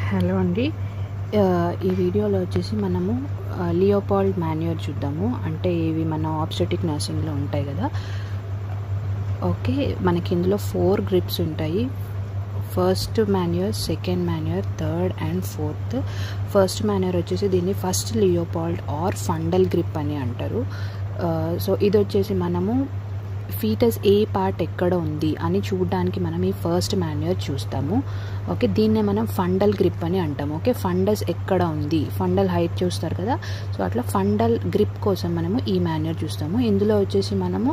hello అండి ఆ, ఈ వీడియోలో వచ్చేసి మనము లియోపాల్డ్ మాన్యూర్ చూద్దాము అంటే ఇవి మన ఆబ్స్టెటిక్ నర్సింగ్లో ఉంటాయి కదా ఓకే మనకి ఇందులో ఫోర్ గ్రిప్స్ ఉంటాయి first manoeuvre second manoeuvre third and fourth first manoeuvre వచ్చేసి దీన్ని first Leopold or fundal grip అని అంటారు సో ఇది వచ్చేసి మనము ఫీటస్ ఏ పార్ట్ ఎక్కడ ఉంది అని చూడడానికి మనం ఈ ఫస్ట్ మాన్యూర్ చూస్తాము ఓకే దీన్నే మనం ఫండల్ గ్రిప్ అని అంటాము ఓకే ఫండస్ ఎక్కడ ఉంది ఫండల్ హైట్ చూస్తారు కదా సో అట్లా ఫండల్ గ్రిప్ కోసం మనము ఈ మాన్యూర్ చూస్తాము ఇందులో వచ్చేసి మనము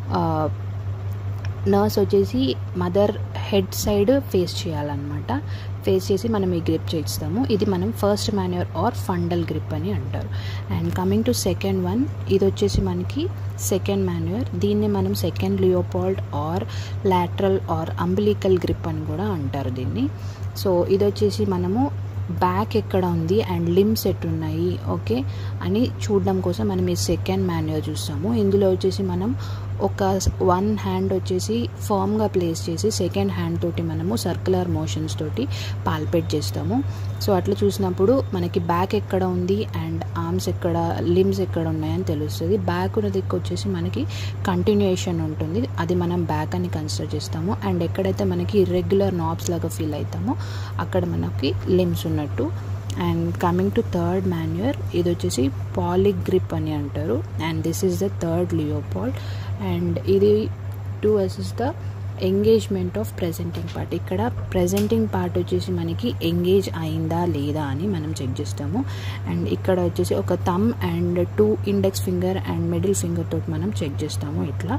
నర్స్ వచ్చేసి మదర్ హెడ్ సైడ్ ఫేస్ చేయాలన్నమాట ఫేస్ చేసి మనం ఈ గ్రిప్ చేస్తాము ఇది మనం first manoeuvre or fundal grip అని అంటారు and coming to second one ఇది వచ్చేసి మనకి సెకండ్ మాన్యూర్ దీన్ని మనం second Leopold or lateral or umbilical grip అని కూడా అంటారు దీన్ని సో ఇది వచ్చేసి మనము బ్యాక్ ఎక్కడ ఉంది అండ్ లిమ్స్ ఎట్టున్నాయి ఓకే అని చూడడం కోసం మనం ఈ సెకండ్ మాన్యూర్ చూస్తాము ఇందులో వచ్చేసి మనం ఒక వన్ హ్యాండ్ వచ్చేసి ఫామ్గా ప్లేస్ చేసి సెకండ్ హ్యాండ్ తోటి మనము సర్క్యులర్ మోషన్స్ తోటి పాల్పేట్ చేస్తాము సో అట్లా చూసినప్పుడు మనకి బ్యాక్ ఎక్కడ ఉంది అండ్ ఆర్మ్స్ ఎక్కడ లిమ్స్ ఎక్కడ ఉన్నాయని తెలుస్తుంది బ్యాక్ ఉన్న దిక్కు వచ్చేసి మనకి కంటిన్యూయేషన్ ఉంటుంది అది మనం బ్యాక్ అని కన్సిడర్ చేస్తాము అండ్ ఎక్కడైతే మనకి ఇర్రెగ్యులర్ నాబ్స్ లాగా ఫీల్ అవుతామో అక్కడ మనకి లిమ్స్ ఉన్నట్టు and coming to third manoeuvre ఇది వచ్చేసి పాలిక్ గ్రిప్ అని అంటారు and this is the third Leopold and ఇది to assess the engagement of presenting part ఇక్కడ ప్రెజెంటింగ్ పార్ట్ వచ్చేసి మనకి ఎంగేజ్ అయిందా లేదా అని మనం చెక్ చేస్తాము అండ్ ఇక్కడ వచ్చేసి ఒక thumb and two index finger and middle finger తోటి మనం చెక్ చేస్తాము ఇట్లా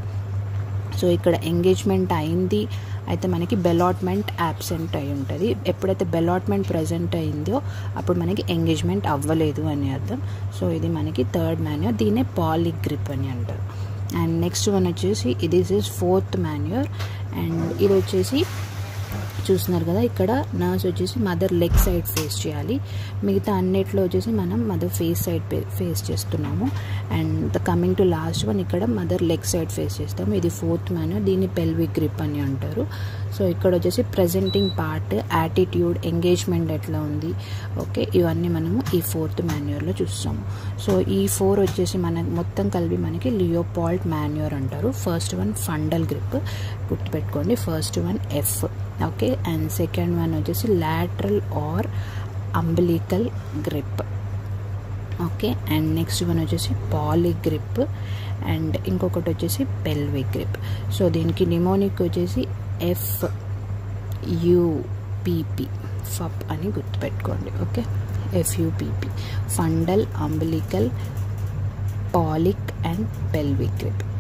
సో ఇక్కడ ఎంగేజ్మెంట్ అయింది అయితే మనకి బెలాట్మెంట్ యాబ్సెంట్ అయి ఉంటుంది ఎప్పుడైతే బెలాట్మెంట్ ప్రజెంట్ అయిందో అప్పుడు మనకి ఎంగేజ్మెంట్ అవ్వలేదు అని అర్థం సో ఇది మనకి థర్డ్ మాన్యూర్ దీనే పాలిక్ గ్రిప్ అని అంటారు అండ్ నెక్స్ట్ వన్ వచ్చేసి ఇది ఇస్ ఫోర్త్ మాన్యూర్ అండ్ ఇది వచ్చేసి చూస్తున్నారు కదా ఇక్కడ నర్స్ వచ్చేసి మదర్ లెగ్ సైడ్ ఫేస్ చేయాలి మిగతా అన్నిట్లో వచ్చేసి మనం మదర్ ఫేస్ సైడ్ ఫేస్ చేస్తున్నాము and the coming to last one ఇక్కడ మదర్ లెగ్ సైడ్ ఫేస్ చేస్తాము ఇది ఫోర్త్ మ్యానర్ దీన్ని పెల్విక్ గ్రిప్ అని అంటారు సో ఇక్కడ వచ్చేసి ప్రజెంటింగ్ పార్ట్ యాటిట్యూడ్ ఎంగేజ్మెంట్ ఎట్లా ఉంది ఓకే ఇవన్నీ మనము ఈ ఫోర్త్ మాన్యూర్లో చూస్తాము సో ఈ ఫోర్ వచ్చేసి మన మొత్తం కలిపి మనకి లియోపాల్ట్ మాన్యూర్ అంటారు ఫస్ట్ వన్ ఫండల్ గ్రిప్ గుర్తుపెట్టుకోండి first one F okay and second one వచ్చేసి lateral or umbilical grip okay and next one వచ్చేసి పాలిక్ గ్రిప్ అండ్ ఇంకొకటి వచ్చేసి పెల్విక్ గ్రిప్ సో దీనికి నిమోనిక్ వచ్చేసి ఎఫ్ యుపిపి ఫప్ అని గుర్తుపెట్టుకోండి okay F U P P fundal umbilical Pawlik and pelvic grip